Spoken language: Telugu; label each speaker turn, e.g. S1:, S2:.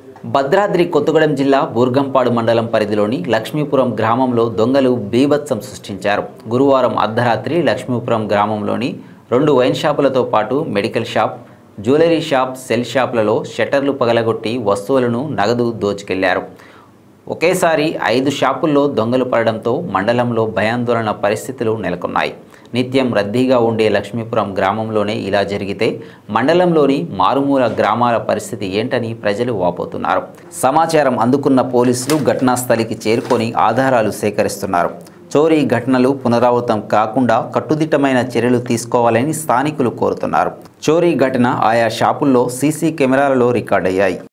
S1: భద్రాద్రి కొత్తగూడెం జిల్లా బూర్గంపాడు మండలం పరిధిలోని లక్ష్మీపురం గ్రామంలో దొంగలు బీభత్సం సృష్టించారు గురువారం అర్ధరాత్రి లక్ష్మీపురం గ్రామంలోని రెండు వైన్ షాపులతో పాటు medical shop jewellery shop cell షాపులలో షట్టర్లు పగలగొట్టి వస్తువులను నగదు దోచుకెళ్లారు ఒకేసారి ఐదు షాపుల్లో దొంగలు పడడంతో మండలంలో భయాందోళన పరిస్థితులు నెలకొన్నాయి నిత్యం రద్దీగా ఉండే లక్ష్మీపురం గ్రామంలోనే ఇలా జరిగితే మండలంలోని మారుమూల గ్రామాల పరిస్థితి ఏంటని ప్రజలు వాపోతున్నారు సమాచారం అందుకున్న పోలీసులు ఘటనా స్థలికి చేరుకొని ఆధారాలు సేకరిస్తున్నారు చోరీ ఘటనలు పునరావృతం కాకుండా కట్టుదిట్టమైన చర్యలు తీసుకోవాలని స్థానికులు కోరుతున్నారు చోరీ ఘటన ఆయా షాపుల్లో సీసీ కెమెరాలలో రికార్డయ్యాయి